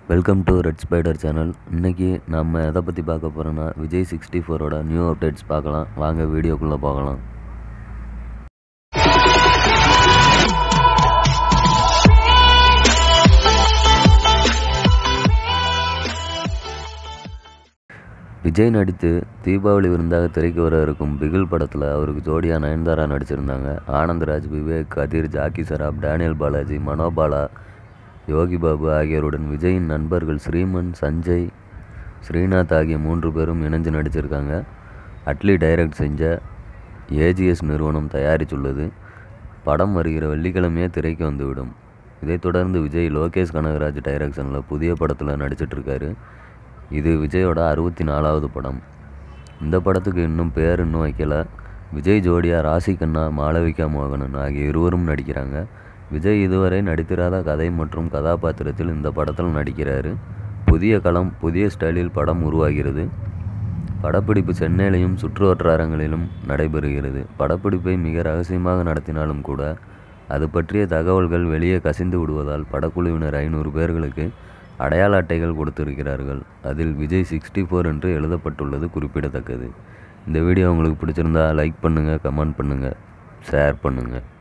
welcome to red spider channel இன்றைக்கி நம்ம எதை பற்றி பார்க்க போகிறோன்னா விஜய் சிக்ஸ்டி ஃபோரோட நியூ அப்டேட்ஸ் பார்க்கலாம் வாங்க வீடியோக்குள்ளே பார்க்கலாம் விஜய் நடித்து தீபாவளி விருந்தாக திரைக்கு வர இருக்கும் பிகில் படத்தில் அவருக்கு ஜோடியாக நயன்தாரா நடிச்சிருந்தாங்க ஆனந்தராஜ் விவேக் கதிர் ஜாக்கி சராப் டேனியல் பாலாஜி மனோபாலா யோகி பாபு ஆகியோருடன் விஜயின் நண்பர்கள் ஸ்ரீமன் சஞ்சய் ஸ்ரீநாத் ஆகிய மூன்று பேரும் இணைஞ்சு நடிச்சிருக்காங்க அட்லி டைரக்ட் செஞ்ச ஏஜிஎஸ் நிறுவனம் தயாரித்துள்ளது படம் வருகிற வெள்ளிக்கிழமையே திரைக்கு வந்துவிடும் இதைத் தொடர்ந்து விஜய் லோகேஷ் கனகராஜ் டைரக்ஷனில் புதிய படத்தில் நடிச்சிட்ருக்காரு இது விஜயோட அறுபத்தி நாலாவது படம் இந்த படத்துக்கு இன்னும் பேர் இன்னும் வைக்கல விஜய் ஜோடியா ராசி கண்ணா மாளவிகா மோகனன் ஆகிய இருவரும் நடிக்கிறாங்க விஜய் இதுவரை நடித்திராத கதை மற்றும் கதாபாத்திரத்தில் இந்த படத்தில் நடிக்கிறாரு புதிய களம் புதிய ஸ்டைலில் படம் உருவாகிறது படப்பிடிப்பு சென்னையிலையும் சுற்று வட்டாரங்களிலும் நடைபெறுகிறது படப்பிடிப்பை மிக ரகசியமாக நடத்தினாலும் கூட அது பற்றிய தகவல்கள் வெளியே கசிந்து விடுவதால் படக்குழுவினர் ஐநூறு பேர்களுக்கு அடையாள அட்டைகள் கொடுத்திருக்கிறார்கள் அதில் விஜய் சிக்ஸ்டி ஃபோர் என்று எழுதப்பட்டுள்ளது குறிப்பிடத்தக்கது இந்த வீடியோ உங்களுக்கு பிடிச்சிருந்தா லைக் பண்ணுங்கள் கமெண்ட் பண்ணுங்கள் ஷேர் பண்ணுங்கள்